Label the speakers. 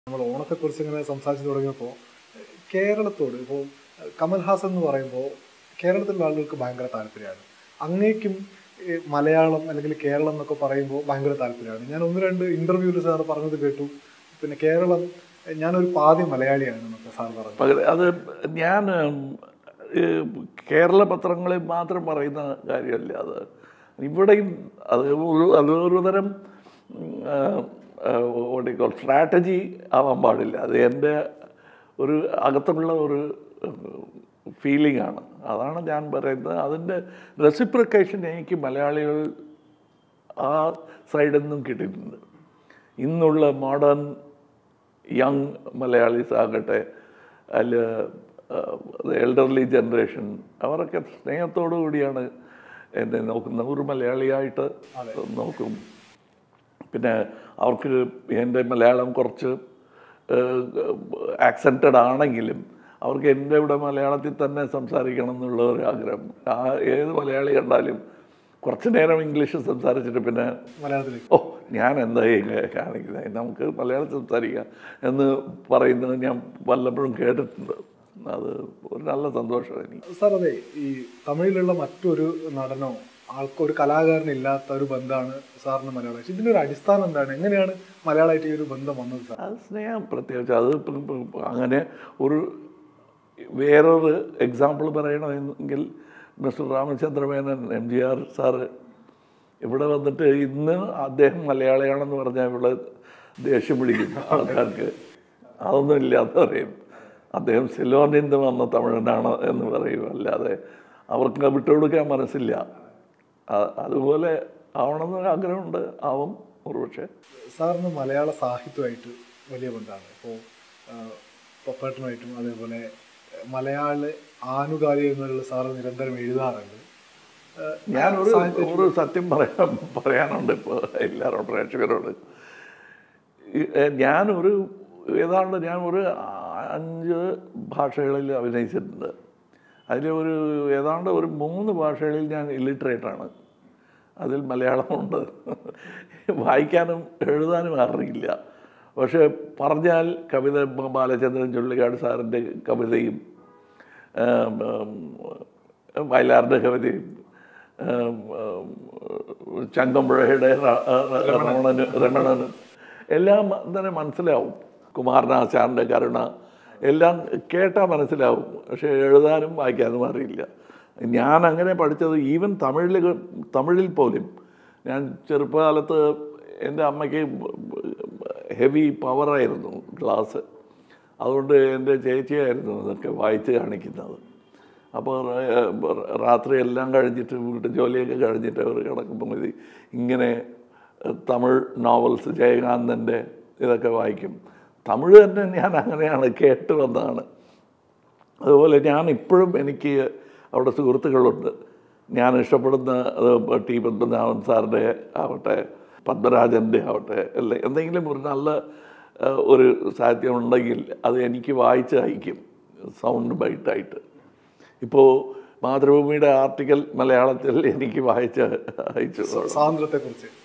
Speaker 1: നമ്മൾ ഓണത്തെക്കുറിച്ച് ഇങ്ങനെ സംസാരിച്ചു തുടങ്ങിയപ്പോൾ കേരളത്തോട് ഇപ്പോൾ കമൽഹാസൻ എന്ന് പറയുമ്പോൾ കേരളത്തിലുള്ള ആളുകൾക്ക് ഭയങ്കര താല്പര്യമാണ് അങ്ങേക്കും ഈ മലയാളം അല്ലെങ്കിൽ കേരളം എന്നൊക്കെ പറയുമ്പോൾ ഭയങ്കര താല്പര്യമാണ് ഞാൻ ഒന്ന് രണ്ട് ഇന്റർവ്യൂവിൽ സാർ പറഞ്ഞത് കേട്ടു പിന്നെ കേരളം ഞാനൊരു പാതി മലയാളിയാണ് എന്നൊക്കെ സാർ പറഞ്ഞു
Speaker 2: പകരം അത് ഞാൻ ഉം, ഈ കേരള പത്രങ്ങളിൽ മാത്രം പറയുന്ന കാര്യമല്ല അത് ഇവിടെയും അത് ഒരു അത് ഒരു തരം ഓടിക്കോൾ സ്ട്രാറ്റജി ആവാൻ പാടില്ല അത് എൻ്റെ ഒരു അകത്തുള്ള ഒരു ഫീലിംഗ് ആണ് അതാണ് ഞാൻ പറയുന്നത് അതിൻ്റെ റെസിപ്രിക്കേഷൻ എനിക്ക് മലയാളികൾ ആ സൈഡിൽ നിന്നും കിട്ടിയിട്ടുണ്ട് ഇന്നുള്ള മോഡേൺ യങ് മലയാളീസ് ആകട്ടെ അല്ല എൽഡർലി ജനറേഷൻ അവരൊക്കെ സ്നേഹത്തോടു കൂടിയാണ് എന്നെ നോക്കുന്നത് ഒരു മലയാളിയായിട്ട് നോക്കും പിന്നെ അവർക്ക് എൻ്റെ മലയാളം കുറച്ച് ആക്സെൻറ്റഡ് ആണെങ്കിലും അവർക്ക് എൻ്റെ ഇവിടെ മലയാളത്തിൽ തന്നെ സംസാരിക്കണം എന്നുള്ള ഒരു ആഗ്രഹം ആ ഏത് മലയാളി കണ്ടാലും കുറച്ച് നേരം ഇംഗ്ലീഷ് സംസാരിച്ചിട്ട് പിന്നെ
Speaker 1: മലയാളത്തിലേക്ക്
Speaker 2: ഓ ഞാൻ എന്താ ഈ കാണിക്കുന്നത് നമുക്ക് മലയാളം സംസാരിക്കാം എന്ന് പറയുന്നത് ഞാൻ വല്ലപ്പോഴും കേട്ടിട്ടുണ്ട് അത് ഒരു നല്ല സന്തോഷം എനിക്ക്
Speaker 1: സാർ അതെ ഈ തമിഴിലുള്ള മറ്റൊരു നടനോ ആൾക്കൊരു കലാകാരനില്ലാത്ത ഒരു ബന്ധമാണ് സാറിന് മലയാളം ഇതിന്റെ ഒരു അടിസ്ഥാനം എന്താണ് എങ്ങനെയാണ് മലയാളമായിട്ട് ഈ ഒരു ബന്ധം വന്നത് സാർ
Speaker 2: അത് സ്നേഹം പ്രത്യേകിച്ച് അത് ഇപ്പം ഇപ്പം അങ്ങനെ ഒരു വേറൊരു എക്സാമ്പിൾ പറയണമെങ്കിൽ mister Ramachandra Menon M G R sir ഇവിടെ വന്നിട്ട് ഇന്ന് അദ്ദേഹം മലയാളിയാണെന്ന് പറഞ്ഞാൽ ഇവിടെ ദേഷ്യം പിടിക്കും ആൾക്കാർക്ക് അതൊന്നും ഇല്ലാന്ന് പറയും അദ്ദേഹം സിലോണിൽ നിന്ന് വന്ന തമിഴനാണ് എന്ന് പറയും അല്ലാതെ അവർക്ക് വിട്ടുകൊടുക്കാൻ മനസ്സില്ല അ- അതുപോലെ ആവണമെന്നൊരു ആഗ്രഹമുണ്ട് ആവും ഒരുപക്ഷെ
Speaker 1: സാറിന് മലയാള സാഹിത്യമായിട്ട് വലിയ ബന്ധമാണ് ഇപ്പോൾ പപ്പേട്ടനുമായിട്ടും അതേപോലെ മലയാള ആനുകാലികങ്ങളിൽ സാറ് നിരന്തരം എഴുതാറുണ്ട് ആ,
Speaker 2: ഞാനൊരു ഒരു സത്യം പറയാൻ പറയാനുണ്ട് ഇപ്പോൾ എല്ലാവരോടും പ്രേക്ഷകരോട് ഈ, ഏ, ഞാനൊരു ഏതാണ്ട് ഞാൻ ഒരു അഞ്ച് ഭാഷകളിൽ അഭിനയിച്ചിട്ടുണ്ട് അതിൽ ഒരു ഏതാണ്ട് ഒരു മൂന്ന് ഭാഷകളിൽ ഞാൻ ഇല്ലിറ്ററേറ്റാണ് അതിൽ മലയാളമുണ്ട് വായിക്കാനും എഴുതാനും അറിയില്ല പക്ഷേ പറഞ്ഞാൽ കവിത ബാലചന്ദ്രൻ ചുള്ളിക്കാട് സാറിൻ്റെ കവിതയും ആം, ആം, വയലാറിൻ്റെ കവിതയും ആം, ആം, ചങ്കമ്പുഴയുടെ റ- റ- രമണന് രമണനും എല്ലാം തന്നെ മനസ്സിലാവും കുമാരനാശാറിൻ്റെ കരുണ എല്ലാം കേട്ടാൽ മനസ്സിലാവും പക്ഷേ എഴുതാനും വായിക്കാനും അറിയില്ല ഞാൻ അങ്ങനെ പഠിച്ചത് ഈവൻ തമിഴിൽ തമിഴിൽ പോലും ഞാൻ ചെറുപ്പകാലത്ത് എൻ്റെ അമ്മയ്ക്ക് ഹെവി പവറായിരുന്നു ക്ലാസ് അതുകൊണ്ട് എൻ്റെ ചേച്ചിയായിരുന്നു അതൊക്കെ വായിച്ച് കാണിക്കുന്നത് അപ്പോൾ റ- രാത്രി എല്ലാം കഴിഞ്ഞിട്ട് വീട്ടു ജോലിയൊക്കെ കഴിഞ്ഞിട്ട് അവർ കിടക്കുമ്പോൾ ഇത് ഇങ്ങനെ തമിഴ് നോവൽസ് ജയകാന്തൻ്റെ ഇതൊക്കെ വായിക്കും തമിഴ് തന്നെ ഞാൻ അങ്ങനെയാണ് കേട്ട് വന്നതാണ് അതുപോലെ ഞാൻ ഇപ്പോഴും എനിക്ക് അവിടെ സുഹൃത്തുക്കളുണ്ട് ഞാൻ ഇഷ്ടപ്പെടുന്ന അത് ടി പത്മനാഭൻ സാറിൻ്റെ ആവട്ടെ പത്മരാജൻ്റെ ആവട്ടെ അല്ലെ എന്തെങ്കിലും ഒരു നല്ല ആ, ഒരു സാഹിത്യം ഉണ്ടെങ്കിൽ അത് എനിക്ക് വായിച്ച് അയക്കും സൗണ്ട് ബൈറ്റായിട്ട് ഇപ്പോൾ മാതൃഭൂമിയുടെ ആർട്ടിക്കൽ മലയാളത്തിൽ എനിക്ക് വായിച്ച് അയച്ചു
Speaker 1: സ്വാതന്ത്ര്യത്തെക്കുറിച്ച്